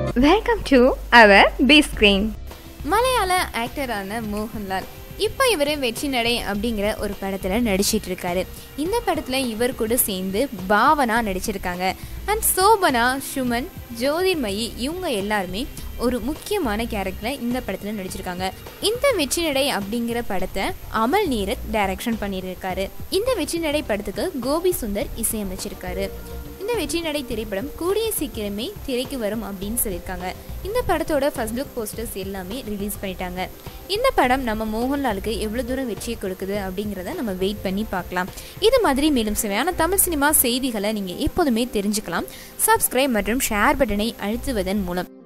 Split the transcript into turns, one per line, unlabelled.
welcome to our B screen
மலையாள ஆக்டரான மோகன்லால் இப்போ இவர் வெற்றி நடை அப்படிங்கிற ஒரு படத்தில் நடிச்சிட்டு இருக்காரு இந்த படத்தில் இவர் கூட சேர்ந்து பாவனா நடிச்சிருக்காங்க அண்ட் சோபனா சுமன் ஜோதிர்மயி இவங்க எல்லாருமே ஒரு முக்கியமான கேரக்டரில் இந்த படத்தில் நடிச்சிருக்காங்க இந்த வெற்றி நடை அப்படிங்கிற படத்தை அமல் நீரத் டைரக்ஷன் பண்ணியிருக்காரு இந்த வெற்றி நடை படத்துக்கு கோபி சுந்தர் இசையமைச்சிருக்காரு இந்த வெற்றி நடை திரைப்படம் கூடிய சீக்கிரமே திரைக்கு வரும் அப்படின்னு சொல்லியிருக்காங்க இந்த படத்தோட ஃபர்ஸ்ட் லுக் போஸ்டர்ஸ் எல்லாமே ரிலீஸ் பண்ணிட்டாங்க இந்த படம் நம்ம மோகன்லாலுக்கு எவ்வளோ தூரம் வெற்றியை கொடுக்குது அப்படிங்கிறத நம்ம வெயிட் பண்ணி பார்க்கலாம் இது மாதிரி மேலும் சுவையான தமிழ் சினிமா செய்திகளை நீங்கள் எப்போதுமே தெரிஞ்சுக்கலாம் சப்ஸ்கிரைப் மற்றும் ஷேர் பட்டனை அழுத்துவதன் மூலம்